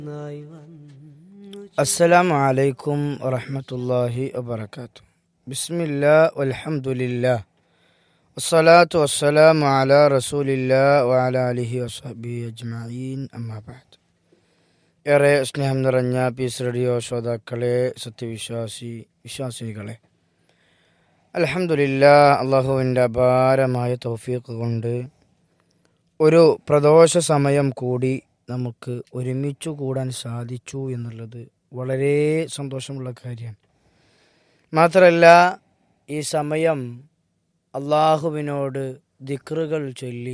അസ്സലാമു അലൈക്കും വറഹ്മത്തുള്ളാഹി വബറകാതുഹു ബിസ്മില്ലാ വൽഹംദുലില്ലാ വസ്സലാത്തു വസ്സലാമു അലാ റസൂലില്ലാ വഅലാ അലിഹി വസ്ഹബിഹി അജ്മഈൻ അമ്മാ ബഅദ് ഏറെ സ്നേഹം നിറഞ്ഞ പീസ് റേഡിയോ ശ്രോതാക്കളെ സത്യവിശ്വാസി വിശ്വാസികളെ അൽഹംദുലില്ലാ അള്ളാഹുവിൻ്റെ അപാരമായ തൗഫീഖ് കൊണ്ട് ഒരു പ്രദോഷ സമയം കൂടി നമുക്ക് ഒരുമിച്ച് കൂടാൻ സാധിച്ചു എന്നുള്ളത് വളരെ സന്തോഷമുള്ള കാര്യമാണ് മാത്രമല്ല ഈ സമയം അള്ളാഹുവിനോട് ദിക്റുകൾ ചൊല്ലി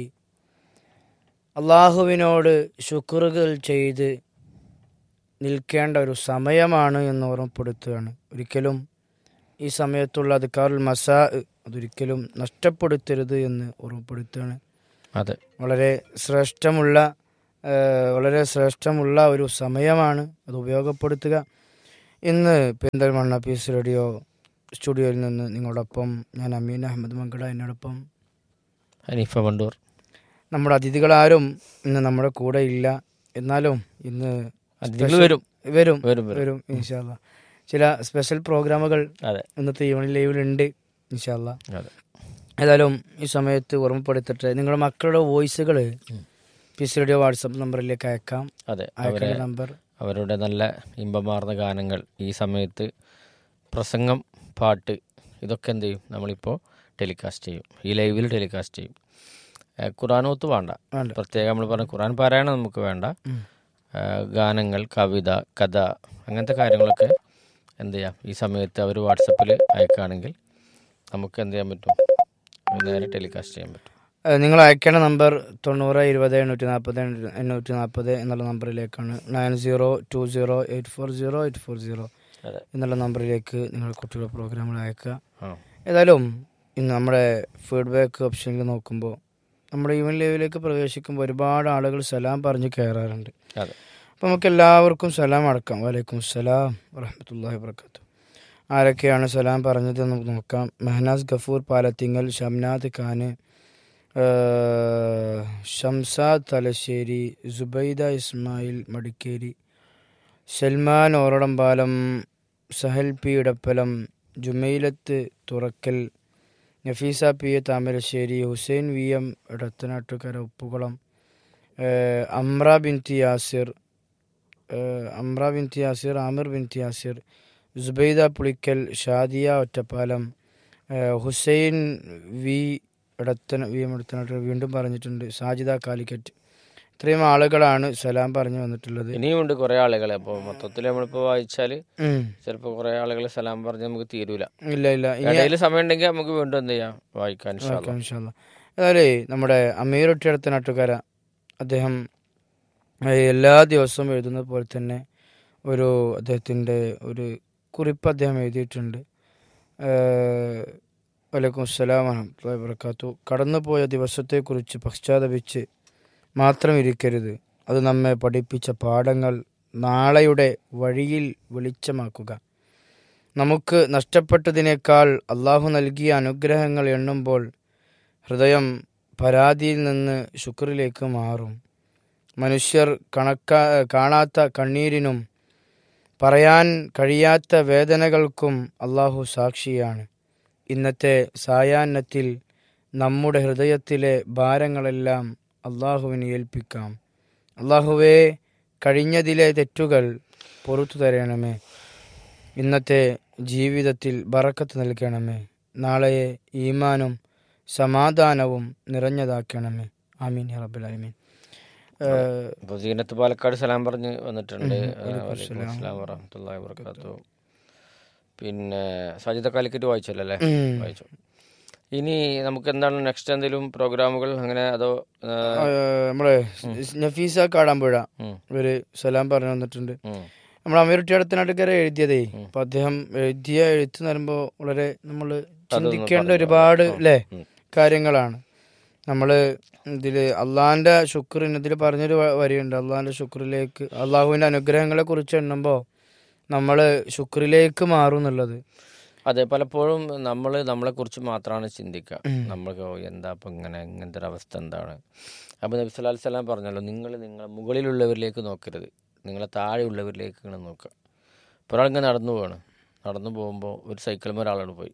അള്ളാഹുവിനോട് ശുക്റുകൾ ചെയ്ത് നിൽക്കേണ്ട ഒരു സമയമാണ് എന്ന് ഓർമ്മപ്പെടുത്തുകയാണ് ഒരിക്കലും ഈ സമയത്തുള്ള അധികാറുൽ മസാ അതൊരിക്കലും നഷ്ടപ്പെടുത്തരുത് എന്ന് ഓർമ്മപ്പെടുത്തുകയാണ് അതെ വളരെ ശ്രേഷ്ഠമുള്ള ആ, വളരെ ശ്രേഷ്ഠമുള്ള ഒരു സമയമാണ് അത് ഉപയോഗപ്പെടുത്തുക ഇന്ന് പെരിന്തൽമണ്ണ പീസ് റേഡിയോ സ്റ്റുഡിയോയിൽ നിന്ന് നിങ്ങളോടൊപ്പം ഞാൻ അമീൻ അഹമ്മദ് മങ്കട എന്നോടൊപ്പം ഹനീഫ വണ്ടൂർ നമ്മുടെ അതിഥികളാരും ഇന്ന് നമ്മുടെ കൂടെ ഇല്ല എന്നാലും ഇന്ന് അതിഥികൾ വരും വരും വരും വരും വരും ഇൻഷാല്ല ചില സ്പെഷ്യൽ പ്രോഗ്രാമുകൾ അതെ ഇന്നത്തെ ഈവനിങ് ലൈവിലുണ്ട് ഇൻഷാല്ല അതെ ഏതായാലും ഈ സമയത്ത് ഓർമ്മപ്പെടുത്തട്ടെ നിങ്ങളുടെ മക്കളുടെ വോയിസുകൾ പീസ് റേഡിയോ വാട്സപ്പ് നമ്പറിലേക്ക് അയക്കാം അതെ അവരെ അയക്കേണ്ട നമ്പർ അവരുടെ നല്ല ഇമ്പമാർന്ന ഗാനങ്ങൾ ഈ സമയത്ത് പ്രസംഗം പാട്ട് ഇതൊക്കെ എന്ത് ചെയ്യും നമ്മളിപ്പോൾ ടെലികാസ്റ്റ് ചെയ്യും ഈ ലൈവിൽ ടെലികാസ്റ്റ് ചെയ്യും ഏഹ് ഖുറാനോത്ത് വേണ്ട വേണ്ട. പ്രത്യേകം നമ്മൾ പറഞ്ഞ ഖുറാൻ പാരായണം നമുക്ക് വേണ്ട ഉം. ഏഹ് ഗാനങ്ങൾ കവിത കഥ അങ്ങനത്തെ കാര്യങ്ങളൊക്കെ എന്ത് ചെയ്യാം ഈ സമയത്ത് അവർ വാട്സപ്പിൽ അയക്കുകയാണെങ്കിൽ നമുക്ക് എന്ത് ചെയ്യാൻ പറ്റും അത് നേരെ ടെലികാസ്റ്റ് ചെയ്യാൻ പറ്റും ഏഹ് നിങ്ങൾ അയക്കേണ്ട നമ്പർ തൊണ്ണൂറ് ഇരുപത് എണ്ണൂറ്റി നാൽപ്പത് എണ്ണൂറ്റി നാൽപ്പത് എന്നുള്ള നമ്പറിലേക്കാണ് nine zero two zero eight four zero eight four zero അതെ എന്നുള്ള നമ്പറിലേക്ക് നിങ്ങൾ കുട്ടികളുടെ പ്രോഗ്രാമുകൾ അയക്കുക ആ ഏതായാലും ഇന്ന് നമ്മുടെ ഫീഡ്ബാക്ക് ഓപ്ഷനിൽ നോക്കുമ്പോൾ നമ്മുടെ ഈവൻ ലൈവിലേക്ക് പ്രവേശിക്കുമ്പോൾ ഒരുപാട് ആളുകൾ സലാം പറഞ്ഞ് കയറാറുണ്ട് അതെ അപ്പോൾ നമുക്ക് എല്ലാവർക്കും സലാം അടക്കാം വലൈക്കും സലാം വറഹമത്തല്ലാഹി വർക്കാത്തു ആരൊക്കെയാണ് സലാം പറഞ്ഞത് എന്ന് നമുക്ക് നോക്കാം മെഹനാസ് ഗഫൂർ പാലത്തിങ്ങൽ ഷംനാദ് ഖാന് ഏഹ്, Shamsad Thalassery Subaida Ismail Madikeri Salman Oradampalam Sahal P Edappalam Jumailath Thurakkal Nafeesa P A Thamarassery Hussain V M Edathanattukara Uppukulam ഏഹ്, അമ്ര ബിൻതി യാസിർ ഏഹ്, അമ്ര ബിൻതി യാസിർ ആമിർ ബിൻതി യാസിർ സുബൈദ പുളിക്കൽ ഷാദിയ ഒറ്റപ്പാലം ഏഹ്, ഹുസൈൻ വി ഇടത്തന വി എം ഇടത്തനാട്ട് വീണ്ടും പറഞ്ഞിട്ടുണ്ട് സാജിദ കാലിക്കറ്റ് ഇത്രയും ആളുകളാണ് സലാം പറഞ്ഞു വന്നിട്ടുള്ളത് ഇനിയുമുണ്ട് കുറേ ആളുകളെ അപ്പോൾ മൊത്തത്തിൽ നമ്മളിപ്പോൾ വായിച്ചാൽ ഉം. ചിലപ്പോൾ കുറേ ആളുകൾ സലാം പറഞ്ഞ് നമുക്ക് തീരൂല ഇല്ല ഇല്ല ഇനി ഇടയിൽ സമയം ഉണ്ടെങ്കിൽ നമുക്ക് വീണ്ടും എന്ത് ചെയ്യാം വായിക്കാൻ ഇൻഷാ അല്ലാ. ഓക്കെ, ഇൻഷാല്ലാ. ഏതായാലേ നമ്മുടെ അമീറൊട്ടിയടുത്ത നാട്ടുകാര അദ്ദേഹം ഏഹ്, എല്ലാ ദിവസവും എഴുതുന്നത് പോലെ തന്നെ ഒരു അദ്ദേഹത്തിൻ്റെ ഒരു കുറിപ്പ് അദ്ദേഹം എഴുതിയിട്ടുണ്ട് ഏഹ്, വലൈക്കും അസ്സലാം വറഹ്മത്തുള്ളാഹി വബറകാത്തു കടന്നുപോയ ദിവസത്തെക്കുറിച്ച് പശ്ചാത്തപിച്ച് മാത്രം ഇരിക്കരുത് അത് നമ്മെ പഠിപ്പിച്ച പാഠങ്ങൾ നാളെയുടെ വഴിയിൽ വെളിച്ചമാക്കുക നമുക്ക് നഷ്ടപ്പെട്ടതിനേക്കാൾ അള്ളാഹു നൽകിയ അനുഗ്രഹങ്ങൾ എണ്ണുമ്പോൾ ഹൃദയം പരാതിയിൽ നിന്ന് ശുക്രിലേക്ക് മാറും മനുഷ്യർ കണക്കാ കാണാത്ത കണ്ണീരിനും പറയാൻ കഴിയാത്ത വേദനകൾക്കും അള്ളാഹു സാക്ഷിയാണ് ഇന്നത്തെ സായാഹ്നത്തിൽ നമ്മുടെ ഹൃദയത്തിലെ ഭാരങ്ങളെല്ലാം അള്ളാഹുവിന് ഏൽപ്പിക്കാം അള്ളാഹുവേ കഴിഞ്ഞതിലെ തെറ്റുകൾ പുറത്തു തരണമേ ഇന്നത്തെ ജീവിതത്തിൽ ബറക്കത്ത് നൽകണമേ നാളെ ഈമാനും സമാധാനവും നിറഞ്ഞതാക്കണമേ ആമീൻ യാ റബ്ബൽ ആലമീൻ ഏഹ്, അപ്പോൾ സീനത്ത് പാലക്കാട് സലാം പറഞ്ഞ് വന്നിട്ടുണ്ട് വലൈക്കും അസ്സലാം വറഹ്മത്തുള്ളാഹി വബറകാതുഹു പിന്നെ സജിത കാലിക്കറ്റ് വായിച്ചല്ലോ അല്ലേ ഉം. വായിച്ചു ഇനി നമുക്ക് എന്താണ് നെക്സ്റ്റ് എന്തെങ്കിലും പ്രോഗ്രാമുകൾ അങ്ങനെ അതോ ആ, ഏഹ്, നമ്മളെ നഫീസ കാടാമ്പുഴ ഉം, ഒരു സലാം പറഞ്ഞു വന്നിട്ടുണ്ട് ഉം, നമ്മൾ അമീറുട്ടി അടുത്തനാട്ടുകാരെ എഴുതിയതേ അപ്പൊ അദ്ദേഹം എഴുതിയ എഴുത്ത് എന്ന് പറയുമ്പോൾ വളരെ നമ്മൾ ചിന്തിക്കേണ്ട ഒരുപാട് അല്ലേ ഉം. കാര്യങ്ങളാണ് നമ്മൾ ഇതില് അള്ളാഹിന്റെ ശുക്രിന് ഇതിൽ പറഞ്ഞൊരു വ- വരിയുണ്ട് അള്ളാഹിന്റെ ശുക്രിലേക്ക് അള്ളാഹുവിന്റെ അനുഗ്രഹങ്ങളെ കുറിച്ച് എണ്ണുമ്പോൾ നമ്മൾ ശുക്രിലേക്ക് മാറും എന്നുള്ളത് അതെ പലപ്പോഴും നമ്മൾ നമ്മളെ കുറിച്ച് മാത്രമാണ് ചിന്തിക്കുക നമ്മൾക്ക് ഓ, എന്താ ഇപ്പം ഇങ്ങനെ ഇങ്ങനത്തെ ഒരു അവസ്ഥ എന്താണ് അപ്പോൾ നബി സല്ലല്ലാഹു അലൈഹി വസല്ലം പറഞ്ഞല്ലോ നിങ്ങൾ നിങ്ങൾ മുകളിലുള്ളവരിലേക്ക് നോക്കരുത് നിങ്ങളെ താഴെയുള്ളവരിലേക്ക് ഇങ്ങനെ നോക്കുക ഇപ്പോൾ ഒരാളിങ്ങനെ നടന്നു പോവാണ് നടന്നു പോകുമ്പോൾ ഒരു സൈക്കിളുമ്പോൾ ഒരാളോട് പോയി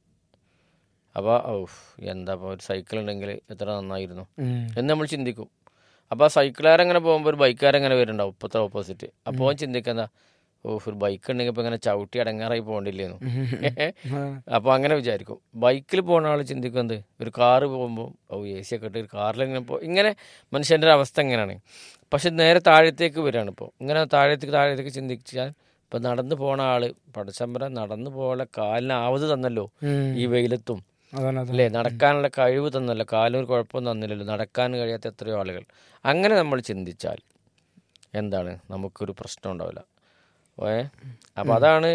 അപ്പോൾ ഔഫ് എന്താ ഇപ്പോൾ ഒരു സൈക്കിൾ ഉണ്ടെങ്കിൽ എത്ര നന്നായിരുന്നു ഉം. എന്ന് നമ്മൾ ചിന്തിക്കും അപ്പോൾ ആ സൈക്കിളുകാരങ്ങനെ പോകുമ്പോൾ ഒരു ബൈക്കുകാരങ്ങനെ വരുന്നുണ്ടാവും ഇപ്പോഴത്തെ ഓപ്പോസിറ്റ് അപ്പോൾ അവൻ ചിന്തിക്കുന്ന ഓഹ് ഒരു ബൈക്ക് ഉണ്ടെങ്കിൽ ഇപ്പോൾ ഇങ്ങനെ ചവിട്ടി അടങ്ങാറായി പോകണ്ടില്ലേന്നു ആ. അപ്പോൾ അങ്ങനെ വിചാരിക്കും ബൈക്കിൽ പോകുന്ന ആൾ ചിന്തിക്കുന്നത് ഒരു കാറ് പോകുമ്പോൾ ഓ എ സി ഒക്കെ ഇട്ട് ഒരു കാറിൽ ഇങ്ങനെ പോ ഇങ്ങനെ മനുഷ്യൻ്റെ ഒരു അവസ്ഥ എങ്ങനെയാണ് പക്ഷെ നേരെ താഴത്തേക്ക് വരികയാണ് ഇപ്പോൾ ഇങ്ങനെ താഴത്തേക്ക് താഴത്തേക്ക് ചിന്തിച്ചാൽ ഇപ്പം നടന്നു പോണ ആൾ പടച്ചമ്പരം നടന്നു പോലെ കാലിന് ആവത് തന്നല്ലോ ഉം. ഈ വെയിലത്തും അതാണ് അതാണ് അല്ലേ നടക്കാനുള്ള കഴിവ് തന്നല്ലോ കാലൊരു കുഴപ്പമൊന്നും തന്നില്ലല്ലോ നടക്കാൻ കഴിയാത്ത എത്രയോ ആളുകൾ അങ്ങനെ നമ്മൾ ചിന്തിച്ചാൽ എന്താണ് നമുക്കൊരു പ്രശ്നം ഉണ്ടാവില്ല ഓേ അപ്പോൾ അതാണ്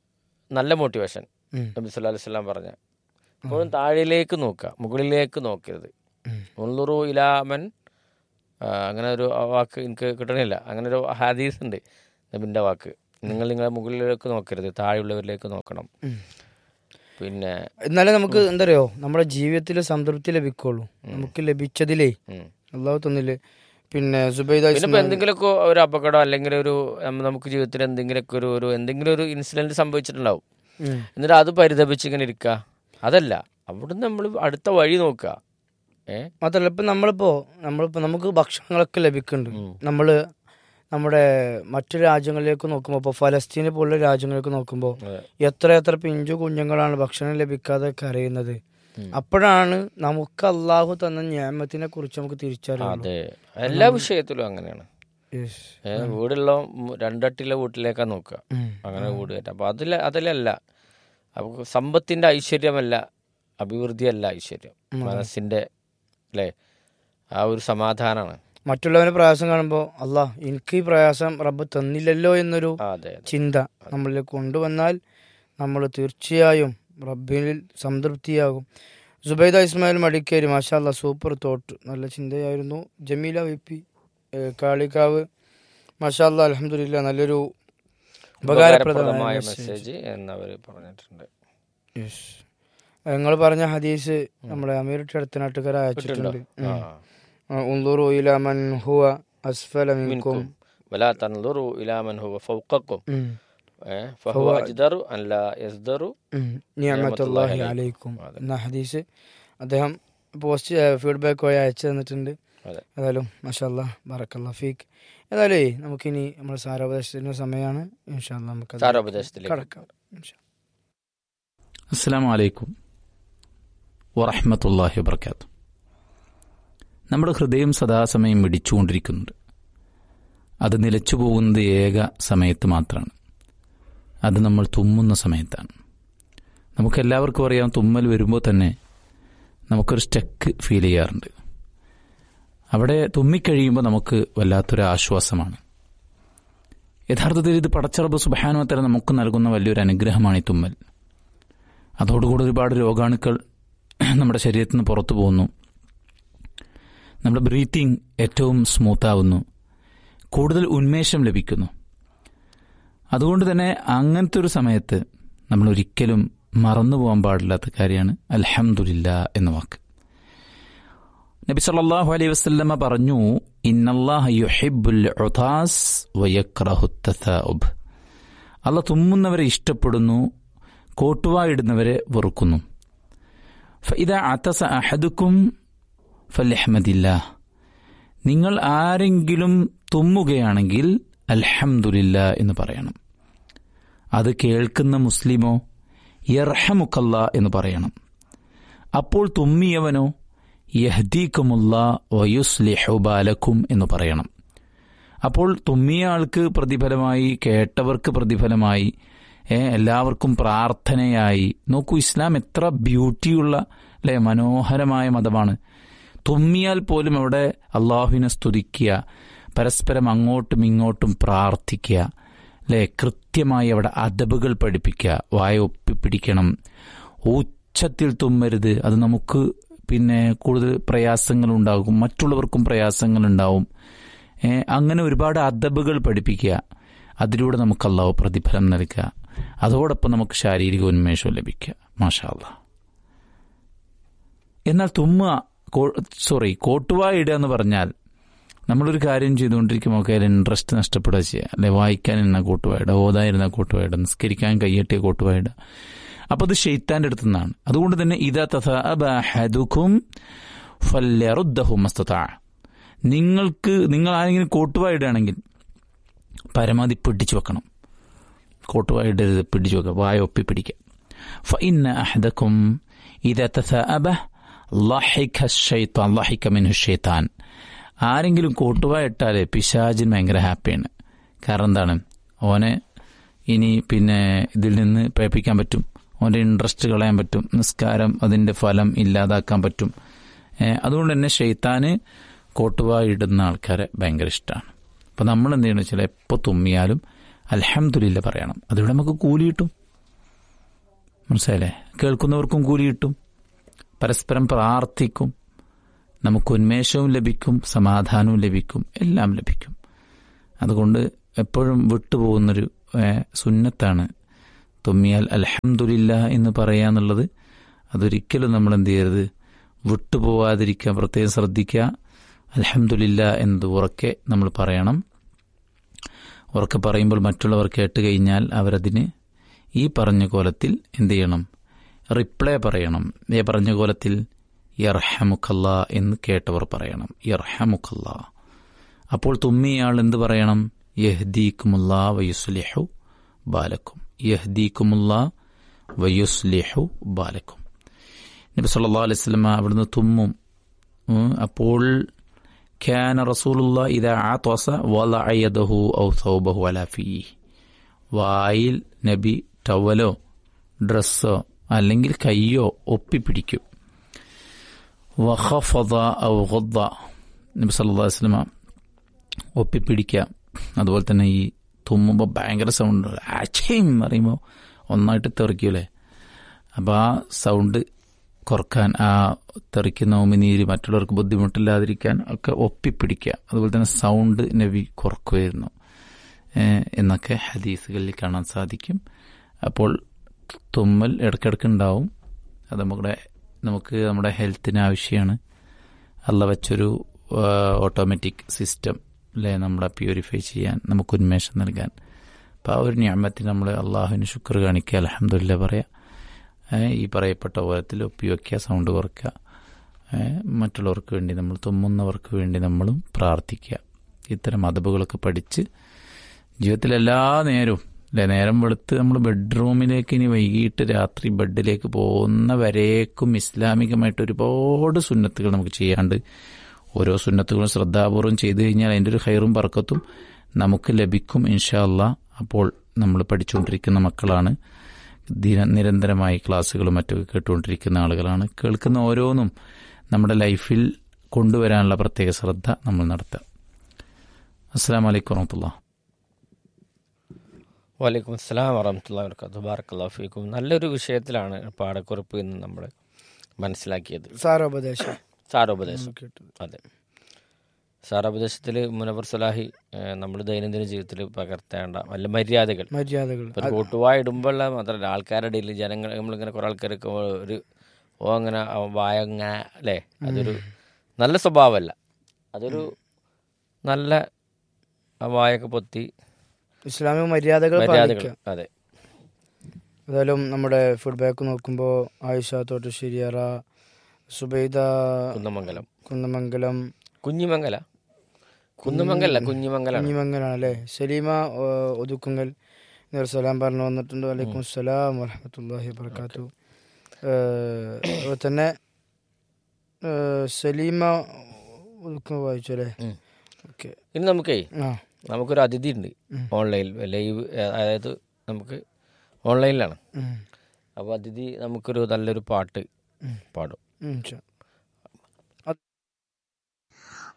നല്ല മോട്ടിവേഷൻ ഉം. നബി സല്ലല്ലാഹു അലൈഹി വസല്ലം പറഞ്ഞ എപ്പോഴും താഴേലേക്ക് നോക്കുക മുകളിലേക്ക് നോക്കരുത് ഉം. ഉള്ളുറു ഇലാമൻ ആ, അങ്ങനെ ഒരു വാക്ക് എനിക്ക് കിട്ടണില്ല അങ്ങനെ ഒരു ഹദീസ് ഉണ്ട് നബിൻ്റെ വാക്ക് നിങ്ങൾ നിങ്ങളെ മുകളിലേക്ക് നോക്കരുത് താഴെയുള്ളവരിലേക്ക് നോക്കണം ഉം. പിന്നെ എന്നാലേ നമുക്ക് എന്താ അറിയോ നമ്മുടെ ജീവിതത്തിൽ സംതൃപ്തി ലഭിക്കുള്ളൂ നമുക്ക് ലഭിച്ചതിലേ ഉം. അള്ളാഹു തന്നില്ലേ പിന്നെ സുബൈദ പിന്നെ ഇപ്പൊ എന്തെങ്കിലുമൊക്കെ ഒരു അപകടം അല്ലെങ്കിൽ ഒരു നമ്മ- നമുക്ക് ജീവിതത്തിൽ എന്തെങ്കിലുമൊക്കെ ഒരു ഒരു എന്തെങ്കിലും ഒരു ഇൻസിഡന്റ് സംഭവിച്ചിട്ടുണ്ടാവും ഉം. എന്നിട്ട് അത് പരിതപിച്ച് ഇങ്ങനെ ഇരിക്കുക അതല്ല അവിടുന്ന് നമ്മൾ അടുത്ത വഴി നോക്കുക ഏ മാത്രല്ല ഇപ്പൊ നമ്മളിപ്പോ നമ്മളിപ്പോ നമുക്ക് ഭക്ഷണങ്ങളൊക്കെ ലഭിക്കുന്നുണ്ട് ഉം. നമ്മള് നമ്മുടെ മറ്റു രാജ്യങ്ങളിലേക്ക് നോക്കുമ്പോൾ ഇപ്പോൾ ഫലസ്തീനെ പോലുള്ള രാജ്യങ്ങളിലേക്ക് നോക്കുമ്പോൾ അതെ. എത്ര എത്ര പിഞ്ചു കുഞ്ഞുങ്ങളാണ് ഭക്ഷണം ലഭിക്കാതെ കരയുന്നത് ഉം. അപ്പോഴാണ് നമുക്ക് അള്ളാഹു തന്ന ഞാമത്തിനെ കുറിച്ച് നമുക്ക് തിരിച്ചറിയുന്നത് അതെ എല്ലാ വിഷയത്തിലും അങ്ങനെയാണ് ഏ, വീടുള്ള മ് രണ്ടട്ടിലെ വീട്ടിലേക്കാ നോക്കുക അങ്ങനെ വീട് കയറ്റാം അപ്പൊ അതില അതിലല്ല അപ്പൊ സമ്പത്തിന്റെ ഐശ്വര്യമല്ല അഭിവൃദ്ധിയല്ല ഐശ്വര്യം മനസ്സിന്റെ അല്ലേ ആ ഒരു സമാധാനമാണ് മറ്റുള്ളവന് പ്രയാസം കാണുമ്പോൾ അള്ളാഹ് എനിക്ക് ഈ പ്രയാസം റബ്ബ് തന്നില്ലല്ലോ എന്നൊരു ആ, അതെ അതെ ചിന്ത നമ്മളിൽ കൊണ്ടുവന്നാൽ നമ്മൾ തീർച്ചയായും റബ്ബിൽ സംതൃപ്തിയാകും സുബൈദ ഇസ്മായിൽ മടിക്കേരി മാഷാല്ല സൂപ്പർ തോട്ട് നല്ല ചിന്തയായിരുന്നു ജമീല വി പി ഏഹ് കാളിക്കാവ് മാഷാല്ല അലഹമില്ല നല്ലൊരു ഉപകാരപ്രദമായ മെസ്സേജ് എന്നവർ പറഞ്ഞിട്ടുണ്ട് നിങ്ങൾ പറഞ്ഞ ഹദീസ് നമ്മുടെ അമീർ അടുത്തനാട്ടുകാർ അയച്ചിട്ടുണ്ട് ആ ഉന്ദൂറു ഇല മൻ ഹുവ അസ്ഫല മിൻകും ولا تنظروا إلى من هو فوقكم ഉം. ഏ, فهو أجدر أن لا يصدروا ഉം. നിഅമത്തുല്ലാഹി അലൈക്കും എന്ന ഹദീസ് അദ്ദേഹം പോസ്റ്റ് ഫീഡ്ബാക്ക് വഴി അയച്ചു തന്നിട്ടുണ്ട് അതെ ഏതായാലും മഷാല്ല ബറക്കല്ല ഫീക്ക് ഏതായാലേ നമുക്കിനി നമ്മൾ സാരോപദേശത്തിന്റെ സമയമാണ് ഇൻഷാല്ല നമുക്ക് സാരോപദേശത്തിലേക്ക് കടക്കാം ഇൻഷാ. അസ്സാം വലൈക്കും വറഹമത്തല്ലാഹി വബർക്കാത്തു നമ്മുടെ ഹൃദയം സദാസമയം മിടിച്ചുകൊണ്ടിരിക്കുന്നുണ്ട് അത് നിലച്ചു പോകുന്നത് ഏക സമയത്ത് മാത്രമാണ് അത് നമ്മൾ തുമ്മുന്ന സമയത്താണ് നമുക്കെല്ലാവർക്കും അറിയാം തുമ്മൽ വരുമ്പോൾ തന്നെ നമുക്കൊരു സ്റ്റക്ക് ഫീൽ ചെയ്യാറുണ്ട് അവിടെ തുമ്മിക്കഴിയുമ്പോൾ നമുക്ക് വല്ലാത്തൊരു ആശ്വാസമാണ് യഥാർത്ഥത്തിൽ ഇത് പടച്ചറബ് സുബാനുവത്തര നമുക്ക് നൽകുന്ന വലിയൊരു അനുഗ്രഹമാണ് ഈ തുമ്മൽ അതോടുകൂടി ഒരുപാട് രോഗാണുക്കൾ നമ്മുടെ ശരീരത്തിൽ നിന്ന് പുറത്തു പോകുന്നു നമ്മുടെ ബ്രീത്തിങ് ഏറ്റവും സ്മൂത്താവുന്നു കൂടുതൽ ഉന്മേഷം ലഭിക്കുന്നു അതുകൊണ്ട് തന്നെ അങ്ങനത്തെ ഒരു സമയത്ത് നമ്മൾ ഒരിക്കലും മറന്നു പോകാൻ പാടില്ലാത്ത കാര്യമാണ് അൽഹംദുലില്ല എന്ന വാക്ക് നബി സല്ലല്ലാഹു അലൈഹി വസല്ലമ പറഞ്ഞു ഇന്നല്ലാഹ യുഹിബ്ബുൽ ഉതാസ് വയക്റഹു തഥാഉബ് അല്ല തുമ്മുന്നവരെ ഇഷ്ടപ്പെടുന്നു കോട്ടുവായിടുന്നവരെ വെറുക്കുന്നു ഫഇദ അത്തസ അഹദുക്കും ഫല്യഹ്മദില്ലാ നിങ്ങൾ ആരെങ്കിലും തുമ്മുകയാണെങ്കിൽ അൽഹംദുലില്ല എന്ന് പറയണം അത് കേൾക്കുന്ന മുസ്ലിമോ യർഹമുക്കല്ല എന്ന് പറയണം അപ്പോൾ തുമ്മിയവനോ യഹ്ദീക്കുമുള്ള വയുസ്ലിഹു ബാലക്കും എന്ന് പറയണം അപ്പോൾ തുമ്മിയ ആൾക്ക് പ്രതിഫലമായി കേട്ടവർക്ക് പ്രതിഫലമായി ഏ, എല്ലാവർക്കും പ്രാർത്ഥനയായി നോക്കൂ ഇസ്ലാം എത്ര ബ്യൂട്ടിയുള്ള അല്ലെ മനോഹരമായ മതമാണ് തുമ്മിയാൽ പോലും അവിടെ അള്ളാഹുവിനെ സ്തുതിക്കുക പരസ്പരം അങ്ങോട്ടും ഇങ്ങോട്ടും പ്രാർത്ഥിക്കുക അല്ലെ കൃത്യമായി അവിടെ അദബുകൾ പഠിപ്പിക്കുക വായ ഒപ്പിപ്പിടിക്കണം ഉച്ചത്തിൽ തുമ്മരുത് അത് നമുക്ക് പിന്നെ കൂടുതൽ പ്രയാസങ്ങൾ ഉണ്ടാകും മറ്റുള്ളവർക്കും പ്രയാസങ്ങൾ ഉണ്ടാവും ഏ, അങ്ങനെ ഒരുപാട് അദബുകൾ പഠിപ്പിക്കുക അതിലൂടെ നമുക്ക് അള്ളാഹു പ്രതിഫലം നൽകുക അതോടൊപ്പം നമുക്ക് ശാരീരിക ഉന്മേഷവും ലഭിക്കുക മാഷാ അല്ലാ എന്നാൽ തുമ്മ കോ- സോറി കോട്ടുവായ ഇടുക എന്ന് പറഞ്ഞാൽ നമ്മളൊരു കാര്യം ചെയ്തുകൊണ്ടിരിക്കുമ്പോൾ ഒക്കെ അതിൽ ഇൻട്രസ്റ്റ് നഷ്ടപ്പെടുക ചെയ്യുക അല്ലെ വായിക്കാനിരുന്ന കൂട്ടുവായിട ഓതായിരുന്ന കൂട്ടുവായിട നിസ്കരിക്കാൻ കയ്യട്ടിയ കൂട്ടുവായിട അപ്പോൾ അത് ഷെയ്ത്താൻ്റെ അടുത്തു നിന്നാണ് അതുകൊണ്ട് തന്നെ ഇതാ തഥുക്കും നിങ്ങൾക്ക് നിങ്ങൾ ആരെങ്കിലും കോട്ടുവായിടുകയാണെങ്കിൽ പരമാവധി പിടിച്ചു വെക്കണം കോട്ടുവായിടരുത് പിടിച്ചു വെക്കുക വായ ഒപ്പി പിടിക്കുക فإن أحدكم إذا تثاءب ضحك الشيطان ضحك منه الشيطان ആരെങ്കിലും കോട്ടുവായിട്ടാൽ പിശാചിന് ഭയങ്കര ഹാപ്പിയാണ് കാരണം എന്താണ് ഓനെ ഇനി പിന്നെ ഇതിൽ നിന്ന് പേപ്പിക്കാൻ പറ്റും ഓൻ്റെ ഇൻട്രസ്റ്റ് കളയാൻ പറ്റും നിസ്കാരം അതിൻ്റെ ഫലം ഇല്ലാതാക്കാൻ പറ്റും അതുകൊണ്ട് തന്നെ ഷെയ്ത്താന് കോട്ടുവായിടുന്ന ആൾക്കാരെ ഭയങ്കര ഇഷ്ടമാണ് അപ്പോൾ നമ്മൾ എന്ത് ചെയ്യണമെന്ന് വെച്ചാൽ എപ്പോൾ തുമ്മിയാലും അലഹമ്മദില്ല പറയണം അതിവിടെ നമുക്ക് കൂലി കിട്ടും മനസ്സിലായില്ലേ കേൾക്കുന്നവർക്കും കൂലി കിട്ടും പരസ്പരം പ്രാർത്ഥിക്കും നമുക്ക് ഉന്മേഷവും ലഭിക്കും സമാധാനവും ലഭിക്കും എല്ലാം ലഭിക്കും അതുകൊണ്ട് എപ്പോഴും വിട്ടുപോകുന്നൊരു സുന്നത്താണ് തുമ്മിയാൽ അലഹമുല്ല എന്ന് പറയാന്നുള്ളത് അതൊരിക്കലും നമ്മൾ എന്ത് ചെയ്യരുത് വിട്ടുപോവാതിരിക്കാൻ പ്രത്യേകം ശ്രദ്ധിക്കുക അലഹമുല്ല എന്നത് ഉറക്കെ നമ്മൾ പറയണം ഉറക്കെ പറയുമ്പോൾ മറ്റുള്ളവർ കേട്ട് കഴിഞ്ഞാൽ അവരതിന് ഈ പറഞ്ഞ കോലത്തിൽ എന്ത് ചെയ്യണം റിപ്ലൈ പറയണം ഈ പറഞ്ഞ കോലത്തിൽ യർഹമുഖല്ല എന്ന് കേട്ടവർ പറയണം യർഹമുഖല്ല അപ്പോൾ തുമ്മിയാൾ എന്ത് പറയണം യഹ്ദീക്കുമുല്ല വയുസ്ലിഹു ബാലക്കും യഹ്ദീക്കുമുല്ല വയുസ്ലിഹു ബാലക്കും നബി സല്ലാ അലൈഹി സ്വലമ അവിടുന്ന് തുമ്മും അപ്പോൾ كان رسول الله إذا عطس وضع يده أو ثوبه على فيه വായിൽ നബി ടവലോ ഡ്രസ്സോ അല്ലെങ്കിൽ കയ്യോ ഒപ്പിപ്പിടിക്കും വഖഫദ ഔ ഖദ്ദ നബി സല്ലല്ലാഹു അലൈഹി വസല്ലമ ഒപ്പിപ്പിടിക്കുക അതുപോലെ തന്നെ ഈ തുമ്മുമ്പോൾ ഭയങ്കര സൗണ്ട് ആച്ചയും പറയുമ്പോൾ ഒന്നായിട്ട് തെറിക്കൂലേ അപ്പോൾ ആ സൗണ്ട് കുറക്കാൻ ആ തെറിക്കുന്ന ഉമിനീര് മറ്റുള്ളവർക്ക് ബുദ്ധിമുട്ടില്ലാതിരിക്കാൻ ഒക്കെ ഒപ്പിപ്പിടിക്കുക അതുപോലെ തന്നെ സൗണ്ട് നബി കുറക്കുമായിരുന്നു എന്നൊക്കെ ഹദീസുകളിൽ കാണാൻ സാധിക്കും അപ്പോൾ തുമ്മൽ ഇടയ്ക്കിടയ്ക്ക് ഉണ്ടാവും അത് നമ്മുടെ നമുക്ക് നമ്മുടെ ഹെൽത്തിന് ആവശ്യമാണ് അല്ല വെച്ചൊരു ഓട്ടോമാറ്റിക് സിസ്റ്റം അല്ലേ നമ്മളെ പ്യൂരിഫൈ ചെയ്യാൻ നമുക്ക് ഉന്മേഷം നൽകാൻ അപ്പോൾ ആ ഒരു ഞാമത്തിന് നമ്മൾ അള്ളാഹുവിന് ശുക്ർ കാണിക്കുക അലഹമില്ല പറയാം ഈ പറയപ്പെട്ട പോലത്തിൽ ഒപ്പി വയ്ക്കുക സൗണ്ട് കുറയ്ക്കുക മറ്റുള്ളവർക്ക് വേണ്ടി നമ്മൾ തുമ്മുന്നവർക്ക് വേണ്ടി നമ്മളും പ്രാർത്ഥിക്കുക ഇത്തരം അതബുകളൊക്കെ പഠിച്ച് ജീവിതത്തിൽ എല്ലാ നേരവും അല്ലെ നേരം വെളുത്ത് നമ്മൾ ബെഡ്റൂമിലേക്ക് ഇനി വൈകിട്ട് രാത്രി ബെഡിലേക്ക് പോകുന്ന വരേക്കും ഇസ്ലാമികമായിട്ട് ഒരുപാട് സുന്നത്തുകൾ നമുക്ക് ചെയ്യാണ്ട് ഓരോ സുന്നത്തുകളും ശ്രദ്ധാപൂർവം ചെയ്തു കഴിഞ്ഞാൽ അതിൻ്റെ ഒരു ഹൈറും പറക്കത്തും നമുക്ക് ലഭിക്കും ഇൻഷാ അല്ല അപ്പോൾ നമ്മൾ പഠിച്ചുകൊണ്ടിരിക്കുന്ന മക്കളാണ് ദിന നിരന്തരമായി ക്ലാസ്സുകളും മറ്റൊക്കെ കേട്ടുകൊണ്ടിരിക്കുന്ന ആളുകളാണ് കേൾക്കുന്ന ഓരോന്നും നമ്മുടെ ലൈഫിൽ കൊണ്ടുവരാനുള്ള പ്രത്യേക ശ്രദ്ധ നമ്മൾ നടത്തുക അസ്സാം വലൈക്കും വറഹമത്തുള്ള വലൈക്കും അസ്സലാം വറഹമത്തുള്ള വർക്കാത്തു ബാറക്കല്ലാ ഫീക്കും നല്ലൊരു വിഷയത്തിലാണ് പാടക്കുറിപ്പ് എന്ന് നമ്മൾ മനസ്സിലാക്കിയത് സാരോപദേശം സാരോപദേശം കേട്ടത് അതെ സാരോപദേശത്തിൽ മുനവർ സലാഹി നമ്മൾ ദൈനംദിന ജീവിതത്തിൽ പകർത്തേണ്ട വല്ല മര്യാദകൾ മര്യാദകൾ ഇപ്പൊ ഒരു കൂട്ടുവായ ഇടുമ്പോഴുള്ള മാത്രമല്ല ആൾക്കാരുടെ ഇടയിൽ ജനങ്ങൾ നമ്മളിങ്ങനെ കുറെ ആൾക്കാർക്ക് ഒരു ഓ അങ്ങനെ അവൻ വായ അങ്ങനെ അല്ലേ അതൊരു നല്ല സ്വഭാവമല്ല അതൊരു നല്ല ആ വായൊക്കെ പൊത്തി ഇസ്ലാമിക മര്യാദകൾ മര്യാദകൾ പാലിക്കുക അതെ ഏതായാലും നമ്മുടെ ഫീഡ്ബാക്ക് നോക്കുമ്പോൾ ആയിഷ തോട്ട് ശരിയറ സുബൈദ കുന്നമംഗലം കുന്നമംഗലം കുഞ്ഞിമംഗല കുന്നമംഗലല്ല കുഞ്ഞിമംഗലാണ് കുഞ്ഞിമംഗലാണ് അല്ലേ സലീമ ഏഹ്, ഒതുക്കുങ്ങൽ സലാം പറഞ്ഞു വന്നിട്ടുണ്ട് വലൈക്കും അസ്സലാം വറഹമത്തല്ലാഹി വബർക്കാത്തു അതുപോലെ തന്നെ ഏഹ്, സലീമ ഒതുക്കുങ്ങൽ വായിച്ചു അല്ലേ ഉം. ഓക്കെ ഇനി നമുക്കേ ആ നമുക്കൊരു അതിഥി ഉണ്ട് ഓൺലൈനിൽ ലൈവ് അതായത് നമുക്ക് ഓൺലൈനിലാണ് ഉം. അപ്പോൾ അതിഥി നമുക്കൊരു നല്ലൊരു പാട്ട് ഉം. പാടും ഉം, ശരി.